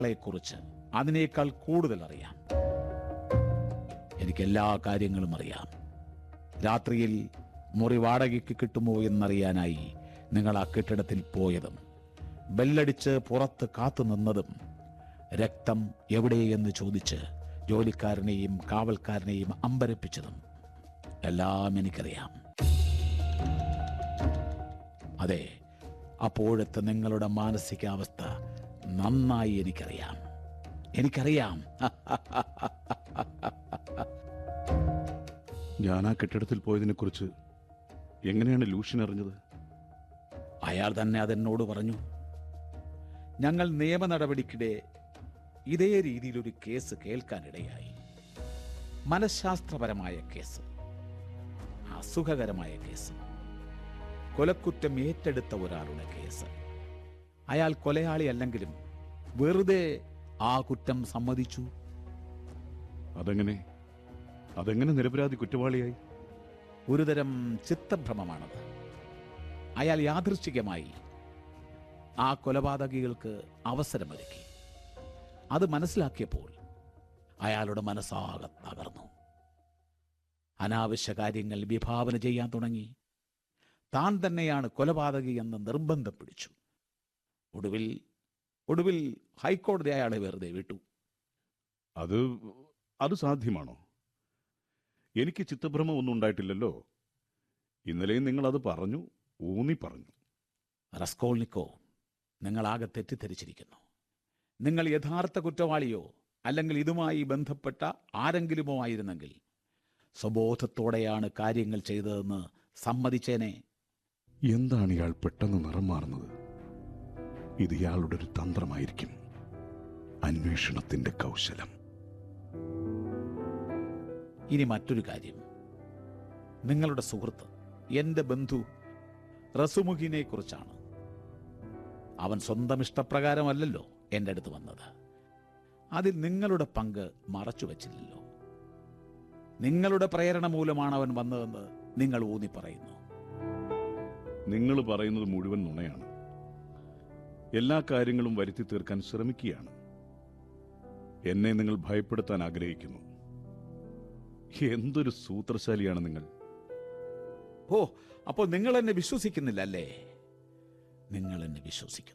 കുറിച്ച് അതിനേക്കാൾ കൂടുതൽ അറിയാം എനിക്ക് എല്ലാ കാര്യങ്ങളും അറിയാം രാത്രിയിൽ മുറി വാടകയ്ക്ക് കിട്ടുമോ എന്നറിയാനായി നിങ്ങൾ ആ കെട്ടിടത്തിൽ പോയതും ബെല്ലടിച്ച് പുറത്ത് കാത്തു നിന്നതും രക്തം എവിടെയെന്ന് ചോദിച്ച് ജോലിക്കാരനെയും കാവൽക്കാരനെയും അമ്പരപ്പിച്ചതും എല്ലാം എനിക്കറിയാം അതെ അപ്പോഴത്തെ നിങ്ങളുടെ മാനസികാവസ്ഥ നന്നായി എനിക്കറിയാം എനിക്കറിയാം ഞാൻ ആ കെട്ടിടത്തിൽ പോയതിനെക്കുറിച്ച് എങ്ങനെയാണ് ലൂഷ്യൻ അറിഞ്ഞത് അയാൾ തന്നെ അതെന്നോട് പറഞ്ഞു ഞങ്ങൾ നിയമ നടപടിക്കിടെ ഇതേ രീതിയിൽ ഒരു കേസ് കേൾക്കാനിടയായി മനഃശാസ്ത്രപരമായ കേസ് അസുഖകരമായ കേസ് കൊലക്കുറ്റം ഏറ്റെടുത്ത ഒരാളുടെ കേസ് അയാൾ കൊലയാളി അല്ലെങ്കിലും വെറുതെ ആ കുറ്റം സമ്മതിച്ചു അതെങ്ങനെ അതെങ്ങനെ നിരപരാധി കുറ്റവാളിയായി ഒരുതരം ചിത്തഭ്രമമാണത് അയാൾ യാദൃശ്ചികമായി ആ കൊലപാതകികൾക്ക് അവസരമൊരുക്കി അത് മനസ്സിലാക്കിയപ്പോൾ അയാളുടെ മനസ്സാകെ തകർന്നു അനാവശ്യ കാര്യങ്ങൾ വിഭാവന ചെയ്യാൻ തുടങ്ങി താൻ തന്നെയാണ് കൊലപാതകി എന്ന് നിർബന്ധം പിടിച്ചു ഒടുവിൽ ഒടുവിൽ ഹൈക്കോടതി അയാളെ വെറുതെ വിട്ടു അത് അത് സാധ്യമാണോ എനിക്ക് ചിത്തഭ്രമം ഒന്നും ഉണ്ടായിട്ടില്ലല്ലോ ഇന്നലെയും നിങ്ങൾ അത് പറഞ്ഞു ഊന്നി പറഞ്ഞു റസ്കോൾനിക്കോ നിങ്ങളാകെ തെറ്റിദ്ധരിച്ചിരിക്കുന്നു നിങ്ങൾ യഥാർത്ഥ കുറ്റവാളിയോ അല്ലെങ്കിൽ ഇതുമായി ബന്ധപ്പെട്ട ആരെങ്കിലുമോ ആയിരുന്നെങ്കിൽ സ്വബോധത്തോടെയാണ് കാര്യങ്ങൾ ചെയ്തതെന്ന് സമ്മതിച്ചേനെ എന്താണ് ഇയാൾ പെട്ടെന്ന് നിറം മാറുന്നത് ഇത് ഇയാളുടെ ഒരു തന്ത്രമായിരിക്കും അന്വേഷണത്തിന്റെ കൗശലം ഇനി മറ്റൊരു കാര്യം നിങ്ങളുടെ സുഹൃത്ത് എന്റെ ബന്ധു റസുമുഖിനെ കുറിച്ചാണ് അവൻ സ്വന്തം ഇഷ്ടപ്രകാരമല്ലല്ലോ എൻ്റെ അടുത്ത് വന്നത് അതിൽ നിങ്ങളുടെ പങ്ക് മറച്ചു വച്ചില്ലല്ലോ നിങ്ങളുടെ പ്രേരണ മൂലമാണ് അവൻ വന്നതെന്ന് നിങ്ങൾ ഊന്നി പറയുന്നു നിങ്ങൾ പറയുന്നത് മുഴുവൻ നുണയാണ് എല്ലാ കാര്യങ്ങളും വരുത്തി തീർക്കാൻ ശ്രമിക്കുകയാണ് എന്നെ നിങ്ങൾ ഭയപ്പെടുത്താൻ ആഗ്രഹിക്കുന്നു എന്തൊരു സൂത്രശാലിയാണ് നിങ്ങൾ ഓ അപ്പോൾ നിങ്ങൾ എന്നെ വിശ്വസിക്കുന്നില്ല അല്ലേ നിങ്ങൾ എന്നെ വിശ്വസിക്കുന്നു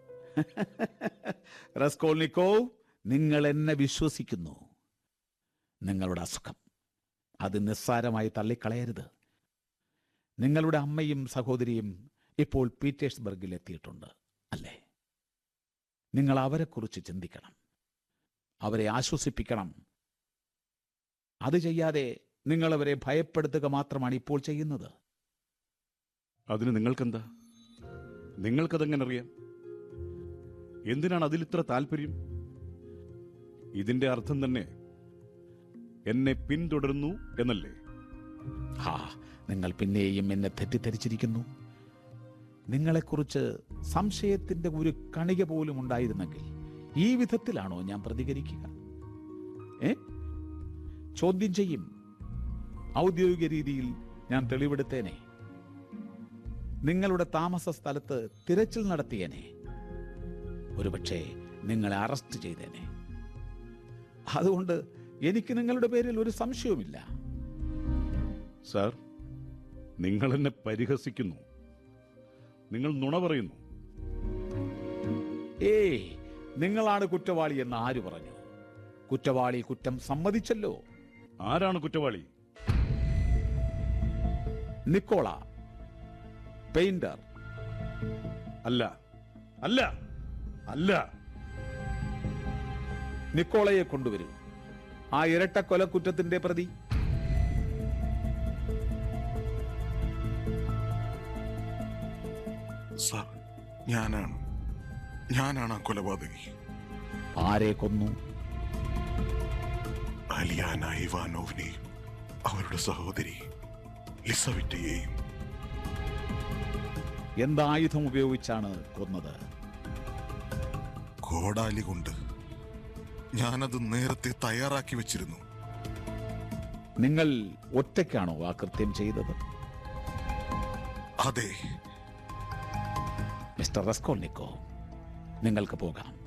റസ്കോൾനിക്കോവ് നിങ്ങൾ എന്നെ വിശ്വസിക്കുന്നു നിങ്ങളുടെ അസുഖം അത് നിസ്സാരമായി തള്ളിക്കളയരുത് നിങ്ങളുടെ അമ്മയും സഹോദരിയും ഇപ്പോൾ പീറ്റേഴ്സ്ബർഗിൽ എത്തിയിട്ടുണ്ട് അല്ലേ നിങ്ങൾ അവരെക്കുറിച്ച് ചിന്തിക്കണം അവരെ ആശ്വസിപ്പിക്കണം അത് ചെയ്യാതെ നിങ്ങൾ അവരെ ഭയപ്പെടുത്തുക മാത്രമാണ് ഇപ്പോൾ ചെയ്യുന്നത് അതിന് നിങ്ങൾക്കെന്താ നിങ്ങൾക്കതെങ്ങനെ അറിയാം എന്തിനാണ് അതിലിത്ര താല്പര്യം ഇതിന്റെ അർത്ഥം തന്നെ എന്നെ പിന്തുടരുന്നു എന്നല്ലേ ഹാ നിങ്ങൾ പിന്നെയും എന്നെ തെറ്റിദ്ധരിച്ചിരിക്കുന്നു നിങ്ങളെക്കുറിച്ച് സംശയത്തിന്റെ ഒരു കണിക പോലും ഉണ്ടായിരുന്നെങ്കിൽ ഈ വിധത്തിലാണോ ഞാൻ പ്രതികരിക്കുക ഏ ചോദ്യം ചെയ്യും ഔദ്യോഗിക രീതിയിൽ ഞാൻ തെളിവെടുത്തേനെ നിങ്ങളുടെ താമസ സ്ഥലത്ത് തിരച്ചിൽ നടത്തിയേനെ ഒരുപക്ഷെ നിങ്ങളെ അറസ്റ്റ് ചെയ്തേനെ അതുകൊണ്ട് എനിക്ക് നിങ്ങളുടെ പേരിൽ ഒരു സംശയവുമില്ല സാർ നിങ്ങൾ എന്നെ പരിഹസിക്കുന്നു നിങ്ങൾ നുണ പറയുന്നു ഏയ് നിങ്ങളാണ് കുറ്റവാളി എന്ന് ആര് പറഞ്ഞു കുറ്റവാളി കുറ്റം സമ്മതിച്ചല്ലോ ആരാണ് കുറ്റവാളി നിക്കോള പെയിന്റർ അല്ല അല്ല അല്ല നിക്കോളയെ കൊണ്ടുവരൂ ആ ഇരട്ട കൊലക്കുറ്റത്തിന്റെ പ്രതി സാർ ഞാനാണ് ഞാനാണ് ആ കൊലപാതകി ആരെ കൊന്നു അലിയാന ഇവാനോവിനെയും അവരുടെ സഹോദരി ലിസവിറ്റയെയും എന്തായുധം ഉപയോഗിച്ചാണ് കൊന്നത് കോടാലി കൊണ്ട് ഞാനത് നേരത്തെ തയ്യാറാക്കി വെച്ചിരുന്നു നിങ്ങൾ ഒറ്റയ്ക്കാണോ ആ കൃത്യം ചെയ്തത് അതെ മിസ്റ്റർ റസ്കോൾനിക്കോ നിങ്ങൾക്ക് പോകാം